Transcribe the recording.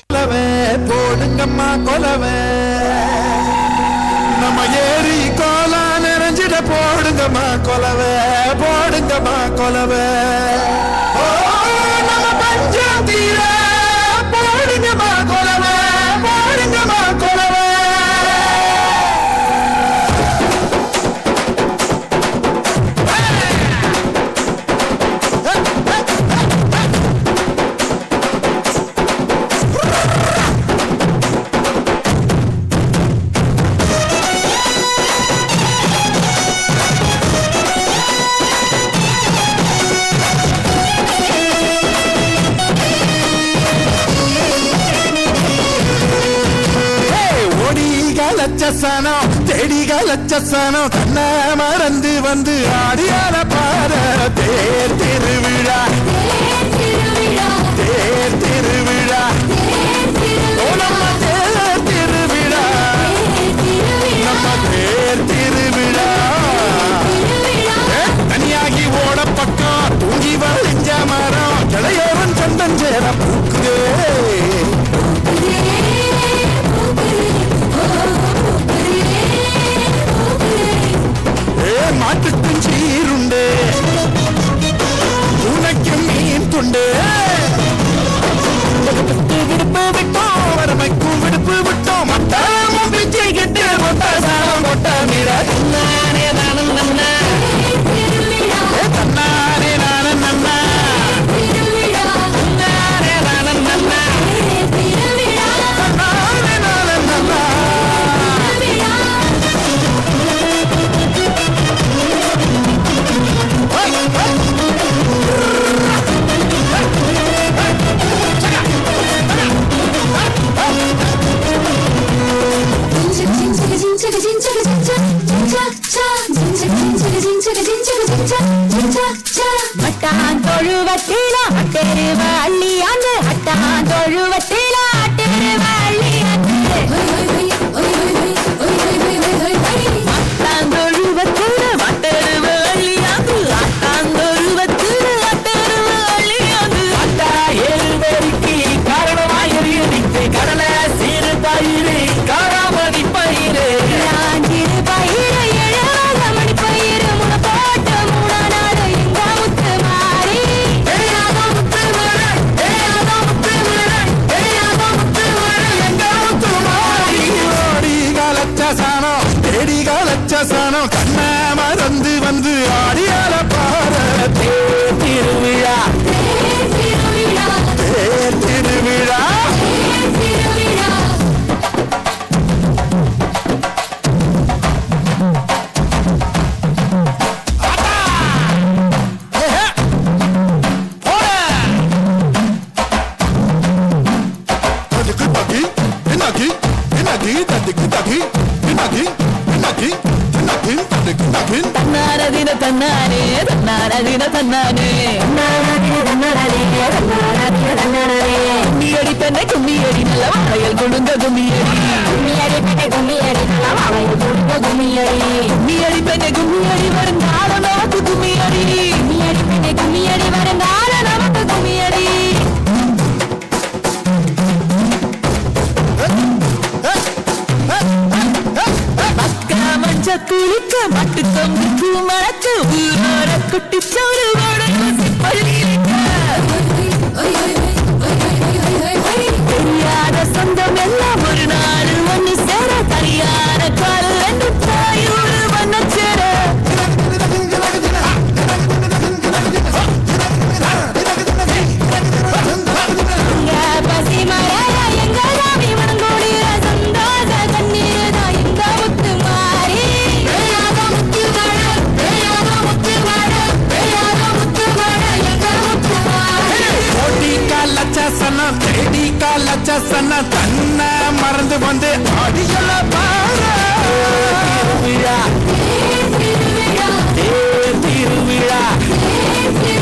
கொலவே போடுங்கம்மா கொலவே நம்ம ஏரி கோலா நிறைஞ்சிட போடுங்கம்மா கொலவே போடுங்கம்மா கொலவே ஓ, நம்ம பஞ்சாயத்தீர போடுங்கம்மா கொலவே போடுங்கம்மா கொலவே ஓடிகளச்சசனம் தேடிகளச்சசனம் தன்னை மறந்து வந்து ஆடியால பார தேர் திருவிழா தேர் திருவிழா ஓ, நம்ம தேர் திருவிழா நம்ம தேர் திருவிழா ஏ, தனியாகி ஓட பக்கம் தூங்கி வழிஞ்ச மரம் இளையவன் சந்தஞ்சேர பூக்குதே ஏ மாட்டுக்கும் சீருண்டு உனக்கு மீன் துண்டு விடுப்பு விட்டோம் வறுமைக்கும் விடுப்பு விட்டோம் மட்டாமும் பிச்சை கிட்டு மொட்ட சாரம் மொட்ட மீற தன்னானே நானும் நன்னா ஏ தன்னானே நானும் நன்னா தன்னானே நானும் நன்னா தன்னானே நானும் நன்னா மட்டான் தொழுவத்தில அட்டெருவ அள்ளியாந்து அட்டான் தொழுவத்தில அட்டெருவ அள்ளியாந்து மட்டான் தொழுவத்தில அட்டெருவ அள்ளியாந்து அட்டான் தொழுவத்தில அட்டெருவ அள்ளியாந்து அட்டா ஏழ்வரிக்கு காரணமாயிருக்கு கடல சீரு பயிறு காராமதி பயிறு ராஞ்சிரு பயிரு எழுவாத மணி பயிரு முன போட்ட மூணா நாடு எங்க முத்து மாறி ஏயாத முத்து மழை ஏயாத முத்து மழை ஏயாத முத்து மழை எங்க முத்து மாறி ஓடி காலச்ச சாணம் தேடி காலச்ச சாணம் கண்ண மறந்து வந்து ஆடியால பார தேர் திருவிழா திருவிழா தேர் திருவிழா திருவிழா தடுக்கு தகி பின்னகி பின்னகி தடுக்கு தகி பின்னகி பின்னகி பின்னகி தடுக்கு தகி தன்னாரதின தன்னானே தன்னாரதின தன்னானே கும்மியடி பெண்ணை கும்மியடி நல்ல வாழையல் கொடுங்க கும்மியடி கும்மியடி பெண்ணை கும்மியடி நல்ல வாழையல் கொடுங்க கும்மியடி கும்மியடி பெண்ணை கும்மியடி வருங்கால நமக்கு கும்மியடி கும்மியடி பெண்ணை கும்மியடி வருங்கால நமக்கு கும்மியடி மக்கா மஞ்ச குளிக்க மட்டு தொங்குக்கு மறக்க ஊரோட குட்டி சோறு தெரியாத சொந்தம் எல்லாம் ஒரு நாள் ஒண்ணு சேர தனியான கால் ரெண்டு தாயூர் வண்ண சேர எங்க பசி மறைய எங்க சாமி மனங்கோடிய சந்தோஷ கண்ணீர் தான் எங்க முத்து மாறி வேயாத முத்து மழை வேயாத முத்து மழை வேயாத முத்து மழை எங்க முத்து மாறி ஓடி காலச்ச சனம் தேடி காலச்ச சனம் தன்ன மறந்து வந்து ஆடியல பார திருவிழா திருவிழா தேர் திருவிழா திருவிழா